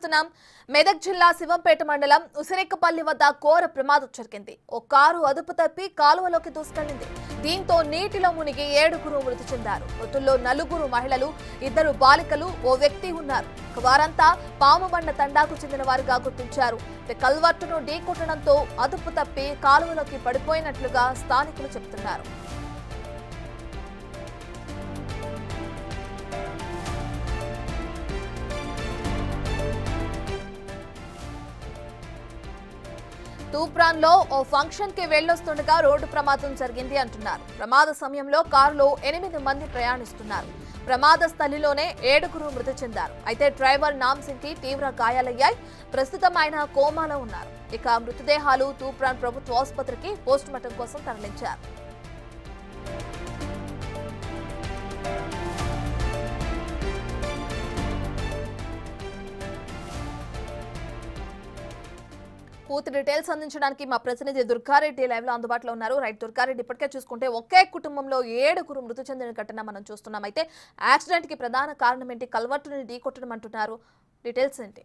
చూస్తున్నాం మెదక్ జిల్లా శివంపేట మండలం ఉసిరెక్కపల్లి వద్ద ఘోర ప్రమాదం జరిగింది ఓ కారు అదుపు తప్పి కాలువలోకి దూసుకెళ్లింది దీంతో నీటిలో మునిగి ఏడుగురు మృతి చెందారు మృతుల్లో నలుగురు మహిళలు ఇద్దరు బాలికలు ఓ వ్యక్తి ఉన్నారు ఇక వారంతా పాముబండ తండాకు చెందిన వారుగా గుర్తించారు ఇక కల్వర్టును ఢీకొట్టడంతో అదుపు తప్పి కాలువలోకి పడిపోయినట్లుగా స్థానికులు చెబుతున్నారు తూప్రాన్ లో ఓ ఫంక్షన్ కి వెళ్లొస్తుండగా రోడ్డు ప్రమాదం జరిగింది అంటున్నారు ప్రమాద సమయంలో కారులో ఎనిమిది మంది ప్రయాణిస్తున్నారు ప్రమాద స్థలిలోనే ఏడుగురు మృతి చెందారు అయితే డ్రైవర్ నామ్ సింగ్ కి తీవ్ర గాయాలయ్యాయి ప్రస్తుతం ఆయన కోమాలో ఉన్నారు ఇక మృతదేహాలు తూప్రాన్ ప్రభుత్వ ఆసుపత్రికి పోస్టుమార్టం కోసం తరలించారు పూర్తి డీటెయిల్స్ అందించడానికి మా ప్రతినిధి దుర్గారెడ్డి లైవ్ లో అందుబాటులో ఉన్నారు రైట్ దుర్గారెడ్డి ఇప్పటికే చూసుకుంటే ఒకే కుటుంబంలో ఏడుగురు మృతి చెందిన ఘటన మనం చూస్తున్నాం అయితే యాక్సిడెంట్ కి ప్రధాన కారణం ఏంటి కల్వర్టుని ఢీకొట్టడం అంటున్నారు డీటెయిల్స్ ఏంటి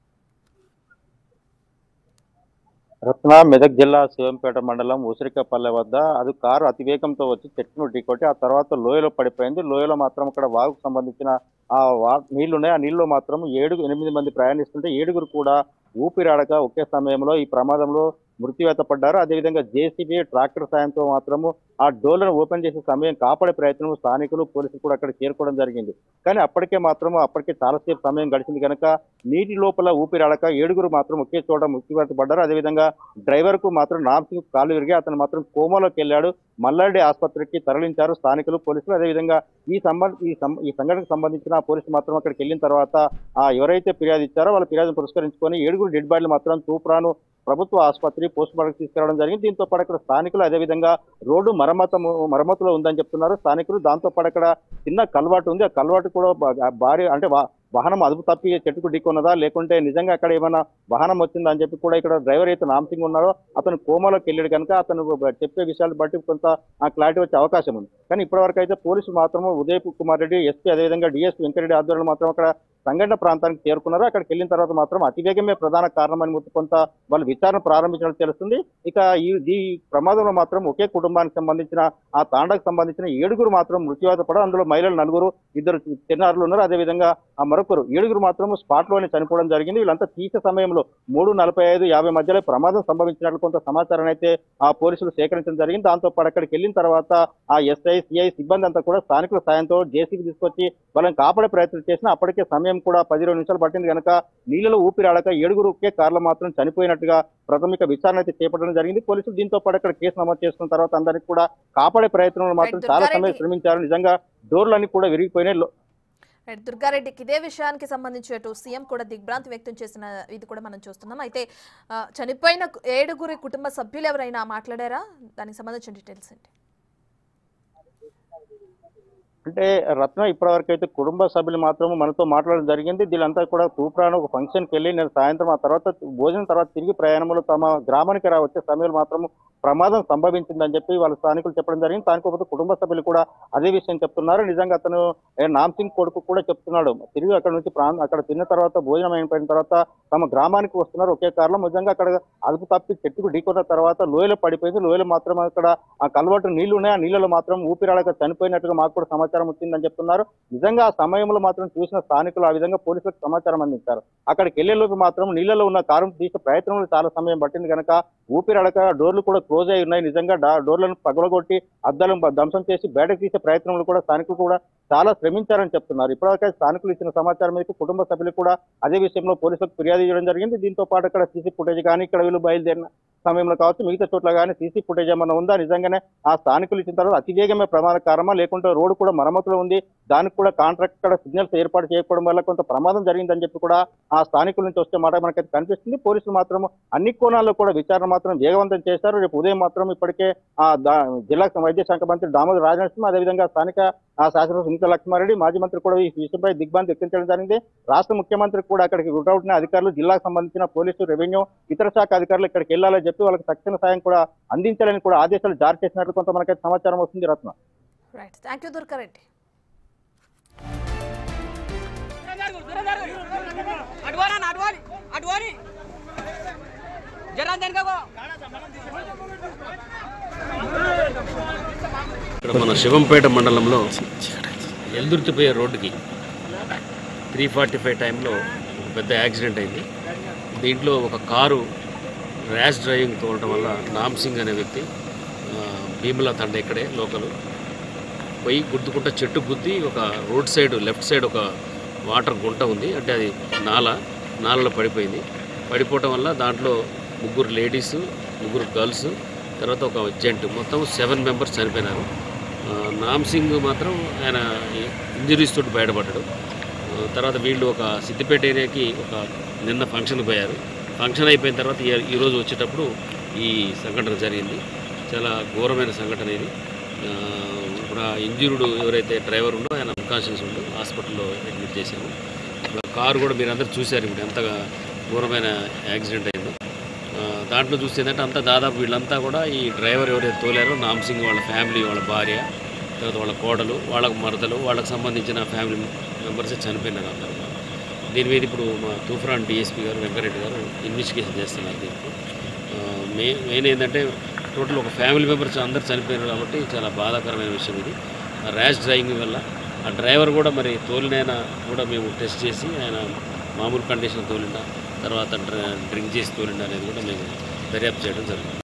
రత్న మెదక్ జిల్లా శివంపేట మండలం ఉసిరికపల్లె వద్ద అది కారు అతివేగంతో వచ్చి చెట్టును ఢీకొట్టి ఆ తర్వాత లోయలో పడిపోయింది లోయలో మాత్రం అక్కడ వాగుకు సంబంధించిన ఆ వా నీళ్లు ఉన్నాయి ఆ నీళ్ళలో మాత్రం ఏడు ఎనిమిది మంది ప్రయాణిస్తుంటే ఏడుగురు కూడా ఊపిరాడక ఒకే సమయంలో ఈ ప్రమాదంలో మృత్యువేత పడ్డారు అదేవిధంగా జేసీబీ ట్రాక్టర్ సాయంతో మాత్రము ఆ డోర్లను ఓపెన్ చేసే సమయం కాపాడే ప్రయత్నం స్థానికులు పోలీసులు కూడా అక్కడ చేరుకోవడం జరిగింది కానీ అప్పటికే మాత్రం అప్పటికే చాలాసేపు సమయం గడిచింది కనుక నీటి లోపల ఊపిరాడక ఏడుగురు మాత్రం ఒకే చోట మృత్యువేత పడ్డారు అదేవిధంగా డ్రైవర్ కు మాత్రం నామ్సింగ్ కాలు విరిగి అతను మాత్రం కోమాలోకి వెళ్ళాడు మల్లారెడ్డి ఆసుపత్రికి తరలించారు స్థానికులు పోలీసులు అదేవిధంగా ఈ సంబంధ ఈ సం- ఈ సంఘటనకు సంబంధించిన పోలీసులు మాత్రం అక్కడికి వెళ్ళిన తర్వాత ఆ ఎవరైతే ఫిర్యాదు ఇచ్చారో వాళ్ళ ఫిర్యాదును పురస్కరించుకొని ఏడుగురు డెడ్ బాడీలు మాత్రం తూప్రాను ప్రభుత్వ ఆసుపత్రి పోస్ట్ మార్టం తీసుకురావడం జరిగింది దీంతో పాటు అక్కడ స్థానికులు అదేవిధంగా రోడ్డు మరమ్మతము మరమ్మతులో ఉందని చెప్తున్నారు స్థానికులు దాంతో పాటు అక్కడ చిన్న కల్వాటు ఉంది ఆ కల్వాటు కూడా బా- భారీ అంటే వా- వాహనం అదుపు తప్పి చెట్టుకు ఢీకొన్నదా లేకుంటే నిజంగా అక్కడ ఏమైనా వాహనం వచ్చిందా అని చెప్పి కూడా ఇక్కడ డ్రైవర్ అయితే నామ్సింగ్ ఉన్నారో అతను కోమాలోకి వెళ్ళాడు కనుక అతను చెప్పే విషయాలు బట్టి కొంత ఆ క్లారిటీ వచ్చే అవకాశం ఉంది కానీ ఇప్పటివరకు అయితే పోలీసులు మాత్రం ఉదయ్ కుమార్ రెడ్డి ఎస్పీ అదేవిధంగా డిఎస్పీ వెంకరెడ్డి ఆధ్వర్యంలో మాత్రం అక్కడ సంఘటన ప్రాంతానికి చేరుకున్నారు అక్కడికి వెళ్ళిన తర్వాత మాత్రం అతివేగమే ప్రధాన కారణమని మొత్తం కొంత వాళ్ళు విచారణ ప్రారంభించినట్టు తెలుస్తుంది ఇక ఈ ఈ ప్రమాదంలో మాత్రం ఒకే కుటుంబానికి సంబంధించిన ఆ తాండకు సంబంధించిన ఏడుగురు మాత్రం మృత్యువాత పడ అందులో మహిళలు నలుగురు ఇద్దరు చిన్నారులు ఉన్నారు అదేవిధంగా ఆ మరొకరు ఏడుగురు మాత్రం స్పాట్ లోనే చనిపోవడం జరిగింది వీళ్ళంతా తీసే సమయంలో మూడు నలభై ఐదు యాభై మధ్యలో ప్రమాదం సంభవించినట్లు కొంత సమాచారం అయితే ఆ పోలీసులు సేకరించడం జరిగింది దాంతో పాటు అక్కడికి వెళ్ళిన తర్వాత ఆ ఎస్ఐ సిఐ సిబ్బంది అంతా కూడా స్థానికుల సాయంతో జేసీబీ తీసుకొచ్చి వాళ్ళని కాపాడే ప్రయత్నం చేసినా అప్పటికే సమయం కూడా పది ఇరవై నిమిషాలు పట్టింది కనుక నీళ్ళలో ఊపిరాడక ఏడుగురు ఒకే కార్లో మాత్రం చనిపోయినట్టుగా ప్రాథమిక విచారణ అయితే చేపట్టడం జరిగింది పోలీసులు దీంతో పాటు అక్కడ కేసు నమోదు చేసుకున్న తర్వాత అందరికీ కూడా కాపాడే ప్రయత్నంలో మాత్రం Right, చాలా సమయం దుర్గారెడ్డి. శ్రమించారు నిజంగా డోర్లన్నీ కూడా విరిగిపోయినాయి లో- రైట్ దుర్గారెడ్డికి ఇదే విషయానికి సంబంధించి అటు సీఎం కూడా దిగ్భ్రాంతి వ్యక్తం చేసిన ఇది కూడా మనం చూస్తున్నాం అయితే ఆ, చనిపోయిన ఏడుగురి కుటుంబ సభ్యులు ఎవరైనా మాట్లాడారా దానికి సంబంధించిన డీటెయిల్స్ ఏంటి అంటే రత్న ఇప్పటివరకు అయితే కుటుంబ సభ్యులు మాత్రం మనతో మాట్లాడడం జరిగింది వీళ్ళంతా కూడా తూప్రాను ఒక ఫంక్షన్కి వెళ్ళి నేను సాయంత్రం ఆ తర్వాత భోజనం తర్వాత తిరిగి ప్రయాణంలో తమ గ్రామానికి రా వచ్చే సమయంలో మాత్రం ప్రమాదం సంభవించిందని చెప్పి వాళ్ళ స్థానికులు చెప్పడం జరిగింది దానికోకపోతే కుటుంబ సభ్యులు కూడా అదే విషయం చెప్తున్నారు నిజంగా అతను ఏ, నామ్ సింగ్ కొడుకు కూడా చెప్తున్నాడు తిరిగి అక్కడ నుంచి ప్రాం అక్కడ తిన్న తర్వాత భోజనం అయిపోయిన తర్వాత తమ గ్రామానికి వస్తున్నారు ఒకే కారులో నిజంగా అక్కడ అదుపు తప్పి చెట్టుకు ఢీకొన్న తర్వాత లోయలో పడిపోయింది లోయలో మాత్రం అక్కడ ఆ కలవటు నీళ్లు ఉన్నాయి ఆ నీళ్ళలో మాత్రం ఊపిరాడక చనిపోయినట్టుగా మాకు కూడా సమాచారం వచ్చిందని చెప్తున్నారు నిజంగా ఆ సమయంలో మాత్రం చూసిన స్థానికులు ఆ విధంగా పోలీసులకు సమాచారం అందించారు అక్కడికి వెళ్లేలోపు మాత్రం నీళ్ళలో ఉన్న కారు తీసే ప్రయత్నంలో చాలా సమయం పట్టింది కనుక ఊపిరాడక డోర్లు కూడా క్లోజ్ అయి ఉన్నాయి నిజంగా డా- డోర్లను పగలగొట్టి అద్దాలను బ- ధ్వంసం చేసి బయటకు తీసే ప్రయత్నంలో కూడా స్థానికులు కూడా చాలా శ్రమించారని చెప్తున్నారు ఇప్పటివరకు స్థానికులు ఇచ్చిన సమాచారం మేరకు కుటుంబ సభ్యులు కూడా అదే విషయంలో పోలీసులకు ఫిర్యాదు చేయడం జరిగింది దీంతో పాటు అక్కడ సీసీ ఫుటేజ్ కానీ ఇక్కడ వీళ్ళు బయలుదేరిన సమయంలో కావచ్చు మిగతా చోట్ల కానీ సీసీ ఫుటేజ్ ఏమైనా ఉందా నిజంగానే ఆ స్థానికులు ఇచ్చిన తర్వాత అతివేగమే ప్రమాదకారమా లేకుంటే రోడ్డు కూడా మరమ్మతులు ఉంది దానికి కూడా కాంట్రాక్ట్ కూడా సిగ్నల్స్ ఏర్పాటు చేయకపోవడం వల్ల కొంత ప్రమాదం జరిగిందని చెప్పి కూడా ఆ స్థానికుల నుంచి వచ్చే మాట మనకైతే కనిపిస్తుంది పోలీసులు మాత్రం అన్ని కోణాల్లో కూడా విచారణ మాత్రం వేగవంతం చేశారు రేపు ఉదయం మాత్రం ఇప్పటికే ఆ దా- జిల్లా వైద్య శాఖ మంత్రి దామోదర్ రాజనరసింహ అదేవిధంగా స్థానిక ఆ శాసనసభ సునీత లక్ష్మారెడ్డి మాజీ మంత్రి కూడా ఈ విషయంపై దిగ్భ్రాంతి వ్యక్తం చేయడం జరిగింది రాష్ట్ర ముఖ్యమంత్రి కూడా అక్కడికి రూటౌట్న అధికారులు జిల్లాకు సంబంధించిన పోలీసు రెవెన్యూ ఇతర శాఖ అధికారులు ఇక్కడికి వెళ్ళాలని చెప్పి వాళ్ళకి తక్షణ సాయం కూడా అందించాలని కూడా ఆదేశాలు జారీ చేసినట్లు కొంత మనకైతే సమాచారం వస్తుంది Ratna right thank you Durga Reddy అడ్వానా అడ్వాని ఇక్కడ మన శివంపేట మండలంలో ఎల్దుర్తిపోయే రోడ్డుకి త్రీ ఫార్టీ ఫైవ్ టైంలో ఒక పెద్ద యాక్సిడెంట్ అయింది దీంట్లో ఒక కారు ర్యాష్ డ్రైవింగ్ తోలటం వల్ల నామ్ సింగ్ అనే వ్యక్తి ఆ, భీముల తండ ఇక్కడే లోకలు పోయి గుద్దుకుంట చెట్టు గుద్ది ఒక రోడ్ సైడ్ లెఫ్ట్ సైడ్ ఒక వాటర్ గుంట ఉంది అంటే అది నాల నాలలో పడిపోయింది పడిపోవటం వల్ల దాంట్లో ముగ్గురు లేడీస్ ముగ్గురు గర్ల్స్ తర్వాత ఒక జెంట్ మొత్తం సెవెన్ మెంబర్స్ చనిపోయినారు ఆ, నామ్ సింగ్ మాత్రం ఆయన ఇంజరీస్ తోటి బయటపడ్డాడు ఆ, తర్వాత వీళ్ళు ఒక సిద్దిపేట ఏరియాకి ఒక నిన్న ఫంక్షన్కి పోయారు ఫంక్షన్ అయిపోయిన తర్వాత ఈ- ఈరోజు వచ్చేటప్పుడు ఈ సంఘటన జరిగింది చాలా ఘోరమైన సంఘటన ఇది ఆ, ఇప్పుడు ఆ ఇంజూర్డ్ ఎవరైతే డ్రైవర్ ఉండో ఆయన అన్కాన్షియస్ ఉండు హాస్పిటల్లో అడ్మిట్ చేశాము ఇప్పుడు ఆ కారు కూడా మీరు అందరూ చూశారు ఇప్పుడు ఎంతగా ఘోరమైన యాక్సిడెంట్ అయిందో ఆ, దాంట్లో చూస్తే ఏంటంటే అంతా దాదాపు వీళ్ళంతా కూడా ఈ డ్రైవర్ ఎవరైతే తోలారో నామ్ సింగ్ వాళ్ళ ఫ్యామిలీ వాళ్ళ భార్య తర్వాత వాళ్ళ కోడలు వాళ్ళకు మరదలు వాళ్ళకి సంబంధించిన ఫ్యామిలీ మెంబర్స్ చనిపోయినారు అందరూ కూడా. దీని మీద ఇప్పుడు మా తూఫ్రాన్ డిఎస్పీ గారు వెంకరెడ్డి గారు ఇన్వెస్టిగేషన్ చేస్తున్నారు దీనికి ఆ, మే మెయిన్ ఏంటంటే టోటల్ ఒక ఫ్యామిలీ మెంబర్స్ అందరు చనిపోయారు కాబట్టి చాలా బాధాకరమైన విషయం ఇది ఆ ర్యాష్ డ్రైవింగ్ వల్ల ఆ డ్రైవర్ కూడా మరి తోలినైనా కూడా మేము టెస్ట్ చేసి ఆయన మామూలు కండిషన్ తోలిండా తర్వాత డ్రింక్ చేసి తోలిండా అనేది కూడా మేము దర్యాప్తు చేయడం జరుగుతుంది